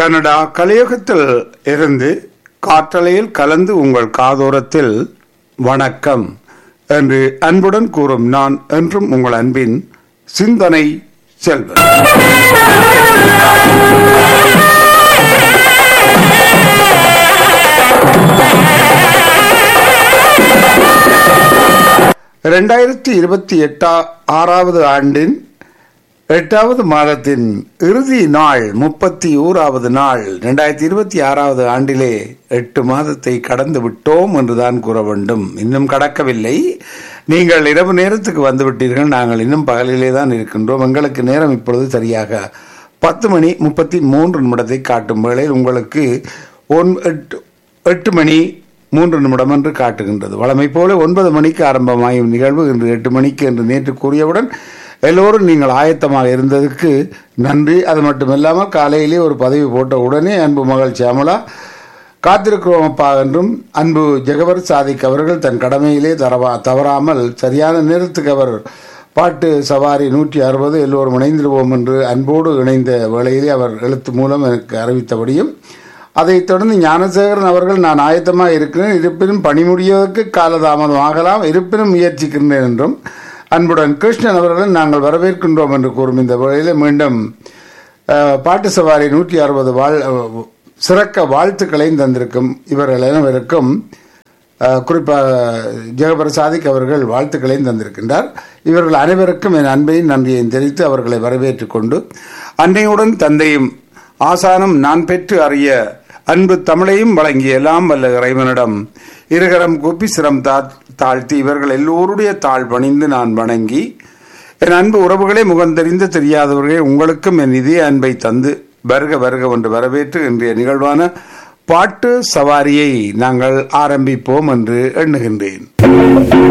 Canada கலியுகத்தில் இருந்து காற்றலையில் கலந்து உங்கள் காதோரத்தில் வணக்கம் என்று அன்புடன் கூறும் நான் என்றும் உங்கள் அன்பின் சிந்தனை செல்வன் இரண்டாயிரத்தி இருபத்தி எட்டா ஆறாவது ஆண்டின் எட்டாவது மாதத்தின் இறுதி நாள் முப்பத்தி ஓராவது நாள் இரண்டாயிரத்தி இருபத்தி ஆறாவது ஆண்டிலே எட்டு மாதத்தை கடந்து விட்டோம் என்றுதான் கூற வேண்டும் இன்னும் கடக்கவில்லை நீங்கள் இரவு நேரத்துக்கு வந்து விட்டீர்கள் நாங்கள் இன்னும் பகலிலே தான் இருக்கின்றோம் எங்களுக்கு நேரம் இப்பொழுது சரியாக பத்து மணி முப்பத்தி மூன்று நிமிடத்தை காட்டும் வேளையில் உங்களுக்கு ஒன் எட்டு எட்டு மணி மூன்று நிமிடம் என்று காட்டுகின்றது வழமை போல ஒன்பது மணிக்கு ஆரம்பமாயும் நிகழ்வு இன்று எட்டு மணிக்கு என்று நேற்று கூறியவுடன் எல்லோரும் நீங்கள் ஆயத்தமாக இருந்ததுக்கு நன்றி அது மட்டுமில்லாமல் காலையிலே ஒரு பதவி போட்ட உடனே அன்பு மகள் சியாமலா காத்திருக்கிறோம் அப்பா என்றும் அன்பு ஜெகவர் சாதிக் அவர்கள் தன் கடமையிலே தரவா தவறாமல் சரியான நேரத்துக்கு அவர் பாட்டு சவாரி நூற்றி அறுபது எல்லோரும் இணைந்திருவோம் என்று அன்போடு இணைந்த வேளையிலே அவர் எழுத்து மூலம் எனக்கு அறிவித்தபடியும் அதைத் தொடர்ந்து ஞானசேகரன் அவர்கள் நான் ஆயத்தமாக இருக்கிறேன் இருப்பினும் பணி முடிவதற்கு காலதாமதம் ஆகலாம் இருப்பினும் முயற்சிக்கின்றேன் என்றும் அன்புடன் கிருஷ்ணன் அவர்களும் நாங்கள் வரவேற்கின்றோம் என்று கூறும் இந்த வேளையில் மீண்டும் அஹ், பாட்டு சவாரி நூற்றி அறுபது வாழ் அஹ், சிறக்க வாழ்த்துக்களையும் தந்திருக்கும் இவர்கள் அனைவருக்கும் அஹ், குறிப்பாக ஜெகபர் சாதிக் அவர்கள் வாழ்த்துக்களையும் தந்திருக்கின்றார் இவர்கள் அனைவருக்கும் என் அன்பையும் நன்றியையும் தெரிவித்து அவர்களை வரவேற்றுக் கொண்டு அன்னையுடன் தந்தையும் ஆசானும் நான் பெற்று அறிய அன்பு தமிழையும் வழங்கிய எல்லாம் வல்ல இறைவனிடம் இருகரம் கூப்பி சிரம் தா- தாழ்த்தி இவர்கள் எல்லோருடைய தாழ் பணிந்து நான் வணங்கி என் அன்பு உறவுகளே முகந்தறிந்து தெரியாதவர்களே உங்களுக்கும் என் இதே அன்பை தந்து வருக வருக என்று வரவேற்று இன்றைய நிகழ்வான பாட்டு சவாரியை நாங்கள் ஆரம்பிப்போம் என்று எண்ணுகின்றேன்